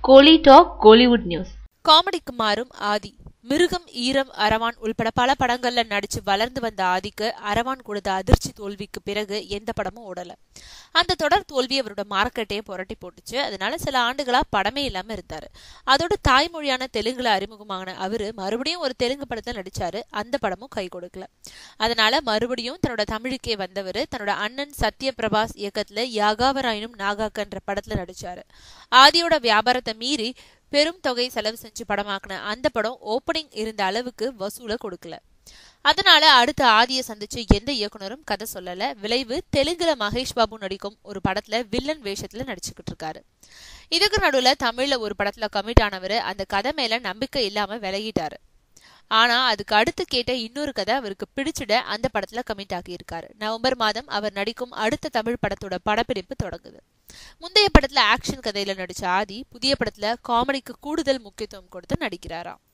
கோலி talk Kollywood news காமெடிக்கு மாறும் ஆதி மிருகம் ஈரம் அரவான் உள்பட பல படங்கள்ல நடிச்சு வளர்ந்து வந்த ஆதிக்கு அரவான் கொடுத்த அதிர்ச்சி தோல்விக்கு பிறகு எந்த படமும் ஓடல அந்த தொடர் தோல்வி அவரோட மார்க்கெட்டையே புரட்டி போட்டுச்சு அதனால சில ஆண்டுகளா படமே இல்லாம இருந்தாரு அதோட தாய்மொழியான தெலுங்குல அறிமுகமான அவரு மறுபடியும் ஒரு தெலுங்கு படத்துல நடிச்சாரு அந்த படமும் கை கொடுக்கல அதனால மறுபடியும் தன்னோட தமிழுக்கே வந்தவர் தன்னோட அண்ணன் சத்ய பிரபாஸ் இயக்கத்துல யாகாவராயனும் நாகாக்கன்ற படத்துல நடிச்சாரு ஆதியோட வியாபாரத்தை மீறி பெரும் தொகை செலவு செஞ்சு படமாக்குன அந்த படம் ஓப்பனிங் இருந்த அளவுக்கு வசூல கொடுக்கல அதனால அடுத்த ஆதியை சந்திச்சு எந்த இயக்குனரும் கதை சொல்லல விளைவு தெலுங்குல மகேஷ் பாபு நடிக்கும் ஒரு படத்துல வில்லன் வேஷத்துல நடிச்சுக்கிட்டு இருக்காரு இதுக்கு நடுவுல தமிழ்ல ஒரு படத்துல கமிட் ஆனவர் அந்த கதை மேல நம்பிக்கை இல்லாம விலகிட்டாரு ஆனா அதுக்கு அடுத்து கேட்ட இன்னொரு கதை அவருக்கு பிடிச்சிட அந்த படத்துல கமிட் ஆகியிருக்காரு நவம்பர் மாதம் அவர் நடிக்கும் அடுத்த தமிழ் படத்தோட படப்பிடிப்பு தொடங்குது முந்தைய படத்துல ஆக்ஷன் கதையில நடிச்ச ஆதி புதிய படத்துல காமெடிக்கு கூடுதல் முக்கியத்துவம் கொடுத்து நடிக்கிறாராம்